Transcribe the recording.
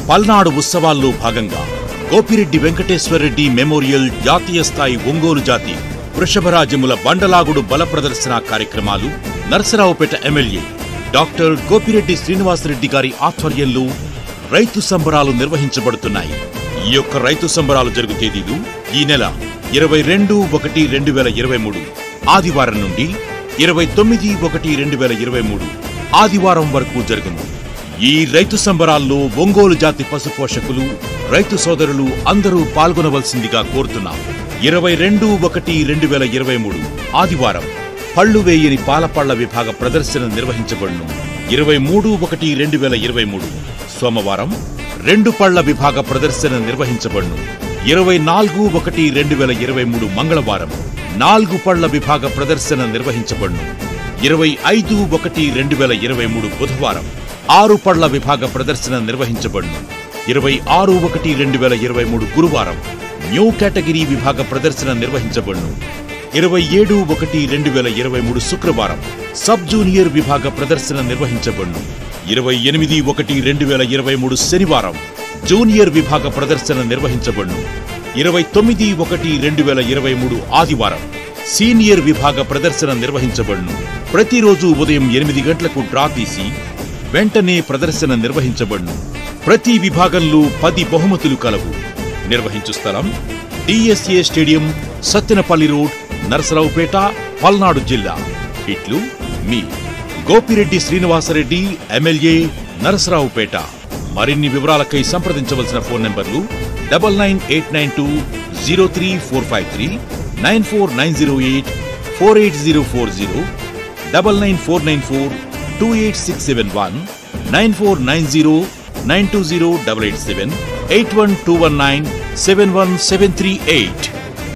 పల్నాడు ఉత్సవాల్లో భాగంగా గోపిరెడ్డి వెంకటేశ్వరరెడ్డి మెమోరియల్ జాతీయ స్థాయి ఒంగోలు జాతి వృషభరాజముల బండలాగుడు బల ప్రదర్శన కార్యక్రమాలు నరసరావుపేట ఎమ్మెల్యే డాక్టర్ గోపిరెడ్డి శ్రీనివాసరెడ్డి గారి ఆధ్వర్యంలో రైతు సంబరాలు నిర్వహించబడుతున్నాయి ఈ యొక్క రైతు సంబరాలు జరుగు తేదీలు ఈ నెల ఇరవై రెండు ఒకటి రెండు వేల ఇరవై మూడు ఆదివారం నుండి ఇరవై తొమ్మిది ఒకటి రెండు వేల ఇరవై మూడు ఆదివారం వరకు జరుగును ఈ రైతు సంబరాల్లో ఒంగోలు జాతి పశు పోషకులు రైతు సోదరులు అందరూ పాల్గొనవలసిందిగా కోరుతున్నాం ఇరవై రెండు ఒకటి రెండు వేల ఇరవై మూడు ఆదివారం పళ్ళు వేయని పాలపళ్ల విభాగ ప్రదర్శన నిర్వహించబడును ఇరవై మూడు ఒకటి రెండు వేల ఇరవై మూడు సోమవారం రెండు పళ్ల విభాగ ప్రదర్శన నిర్వహించబడును ఇరవై నాలుగు ఒకటి రెండు వేల ఇరవై మూడు మంగళవారం నాలుగు పళ్ల విభాగ ప్రదర్శన నిర్వహించబడును ఇరవై ఐదు ఒకటి రెండు వేల ఇరవై మూడు బుధవారం ఆరు పళ్ల విభాగ ప్రదర్శన నిర్వహించబడును ఇరవై ఆరు ఒకటి రెండు వేల ఇరవై మూడు గురువారం న్యూ కేటగిరీ విభాగ ప్రదర్శన నిర్వహించబడును ఇరవై ఏడు ఒకటి రెండు వేల ఇరవై మూడు శుక్రవారం సబ్ జూనియర్ విభాగ ప్రదర్శన నిర్వహించబడును ఇరవై ఎనిమిది ఒకటి రెండు వేల ఇరవై మూడు శనివారం జూనియర్ విభాగ ప్రదర్శన నిర్వహించబడును ఇరవై తొమ్మిది ఒకటి రెండు వేల ఇరవై మూడు ఆదివారం సీనియర్ విభాగ ప్రదర్శన నిర్వహించబడును ప్రతిరోజు ఉదయం ఎనిమిది గంటలకు డ్రా తీసి వెంటనే ప్రదర్శన నిర్వహించబడును ప్రతి విభాగంలో పది బహుమతులు కలవు నిర్వహించు స్థలం DSA stadium Sattenapalli road Narasaraopet Palnadu జిల్లా ఇట్లు మీ గోపిరెడ్డి శ్రీనివాసరెడ్డి ఎమ్మెల్యే నరసరావుపేట మరిన్ని వివరాలకై సంప్రదించవలసిన phone numbers double nine eight nine two zero three four five three nine four nine zero eight four eight zero four zero double nine four nine four two eight six seven one nine four nine zero nine two zero double eight seven eight one two one nine seven one seven three eight